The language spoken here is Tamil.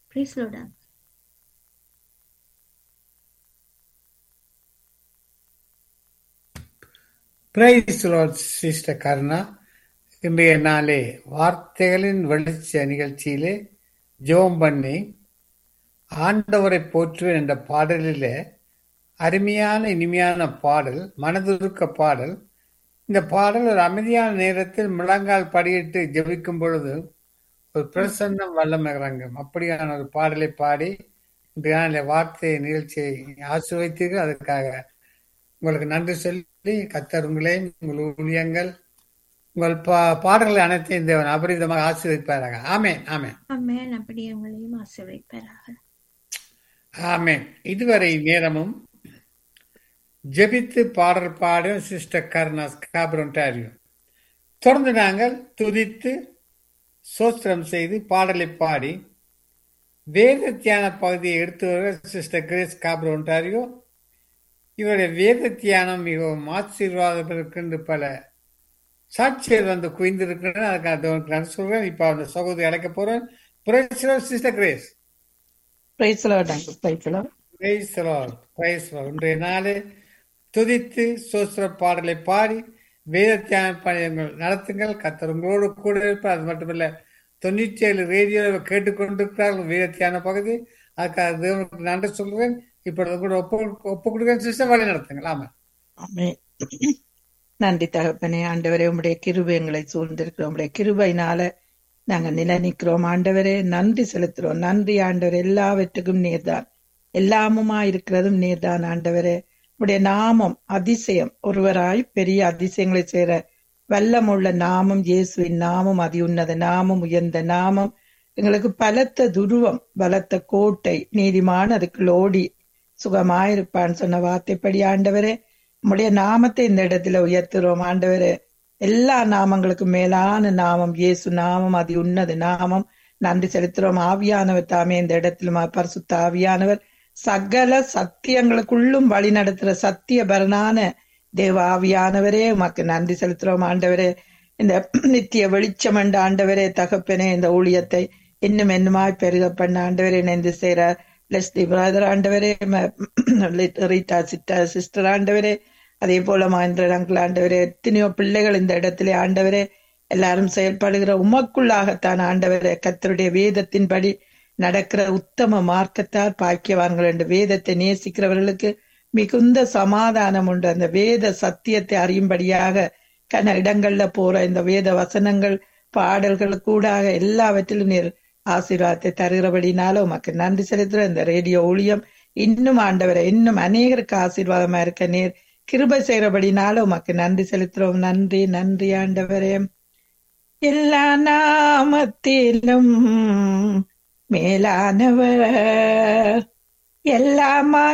Praise Lord. uncle. Praise sister Karuna இன்றைய நாளே வார்த்தைகளின் வெளிச்ச நிகழ்ச்சியிலே ஜெபம் பண்ணி ஆண்டவரை போற்றுவேன் என்ற பாடலிலே அருமையான இனிமையான பாடல் மனதுருக்க பாடல் இந்த பாடல் ஒரு அமைதியான நேரத்தில் முழங்கால் படியிட்டு ஜெபிக்கும் பொழுது ஒரு பிரசன்னம் வல்லமகிறாங்க அப்படியான ஒரு பாடலை பாடி இன்றைய நாளிலே வார்த்தை நிகழ்ச்சியை ஆசிர்வதித்தீர்கள் அதுக்காக உங்களுக்கு நன்றி சொல்லி கத்தர் உங்களையும் உங்கள் ஊழியங்கள் உங்கள் பா பாடல்கள் அனைத்தையும் தேவன் அபரிதமாக ஆசீர்வதிப்பாராங்க ஆமென் ஆமென் ஆமென் அப்படியே உங்களையும் ஆசீர்வதிப்பாராக ஆமென் இதுவரை நேரமும் ஜெபித்து பாடல் பாடும் சிஸ்டர் கர்னாஸ் காப்ரொன்டாரியும் தொடர்ந்து நாங்கள் துதித்து சோஸ்திரம் செய்து பாடலை பாடி வேத தியான பகுதியை எடுத்து வருகிற சிஸ்டர் கிரேஸ் காப்ரோ ஒன்டாரியோ இவருடைய வேத தியானம் மிகவும் ஆசீர்வாதம் இருக்கின்ற பல சாட்சியர் வந்து குவிந்திருக்கின்றன அதுக்காக நான் சொல்றேன் இப்ப அந்த சகோதரி அழைக்க போறேன் sister Grace praise Lord uncle praise Lord praise Lord praise Lord இன்றைய நாளே துதித்து சோஸ்திர பாடலை பாடி வேத தியான பணியங்கள் நடத்துங்கள் கத்தர் உங்களோடு கூட இருப்பார் அது மட்டுமல்ல தொண்ணூற்றி ஏழு ரேடியோவை கேட்டுக்கொண்டிருக்கிறார்கள் வேத தியான பகுதி அதுக்காக தேவனுக்கு நன்றி சொல்றேன் இப்பொழுது கூட ஒப்பு ஒப்பு கொடுக்கிறேன் சிஸ்டர் வழி நடத்துங்கள் ஆமா ஆமென் நன்றி தகப்பனே ஆண்டவரே உம்முடைய கிருபை எங்களை சூழ்ந்திருக்கிறோம் உம்முடைய கிருபையினால நாங்க நிலை நிற்கிறோம் ஆண்டவரே நன்றி செலுத்துறோம் நன்றி ஆண்டவர் எல்லாவற்றுக்கும் நீர்தான் எல்லாமுமா இருக்கிறதும் நீர்தான் ஆண்டவரே உடைய நாமம் அதிசயம் ஒருவராய் பெரிய அதிசயங்களை செய்ற வல்லமுள்ள நாமம் இயேசுவின் நாமம் அதி உன்னத நாமம் உயர்ந்த நாமம் எங்களுக்கு பலத்த துருவம் பலத்த கோட்டை நீதிமான் அதுக்குள் ஓடி சுகமாயிருப்பான்னு சொன்ன வார்த்தைப்படி ஆண்டவரே உம்முடைய நாமத்தை இந்த இடத்துல உயர்த்துறோம் ஆண்டவரே எல்லா நாமங்களுக்கும் மேலான நாமம் இயேசு நாமம் அதி உன்னத நாமம் நன்றி செலுத்துறோம் ஆவியானவர் தாமே இந்த இடத்துல பரிசுத்த ஆவியானவர் சகல சத்தியங்களுக்குள்ளும் வழி நடத்துற சத்திய பரனான தேவ ஆவியானவரே உமக்கு நன்றி செலுத்துறோம் ஆண்டவரே இந்த நித்திய வெளிச்சம் என்ற ஆண்டவரே தகப்பனே இந்த ஊழியத்தை இன்னும் என்னமாய் பெருக பண்ண ஆண்டவரே இணைந்து சேர லெஸ்லி பிரதர் ஆண்டவரே ரீட்டா சிஸ்டர் சிஸ்டர் ஆண்டவரே அதே போல மகேந்திரன் அங்கிள் ஆண்டவரே எத்தனையோ பிள்ளைகள் இந்த இடத்திலே ஆண்டவரே எல்லாரும் செயல்படுகிற உமக்குள்ளாகத்தான் ஆண்டவரே கத்தருடைய வேதத்தின்படி நடக்கிற உத்தம மார்க்கத்தார் பாக்கியவான்கள் என்று வேதத்தை நேசிக்கிறவர்களுக்கு மிகுந்த சமாதானம் உண்டு அந்த வேத சத்தியத்தை அறியும்படியாக கன இடங்கள்ல போற இந்த வேத வசனங்கள் பாடல்கள் கூடாக எல்லாவற்றிலும் நீர் ஆசீர்வாதத்தை தருகிறபடினால உமக்கு நன்றி செலுத்துற இந்த ரேடியோ ஊழியம் இன்னும் ஆண்டவரை இன்னும் அநேகருக்கு ஆசீர்வாதமா இருக்க நீர் கிருபை செய்யறபடினால உமக்கு நன்றி செலுத்துறோம் நன்றி நன்றி ஆண்டவரே எல்லா நாமத்திலும் மேலானவர் எல்லாமா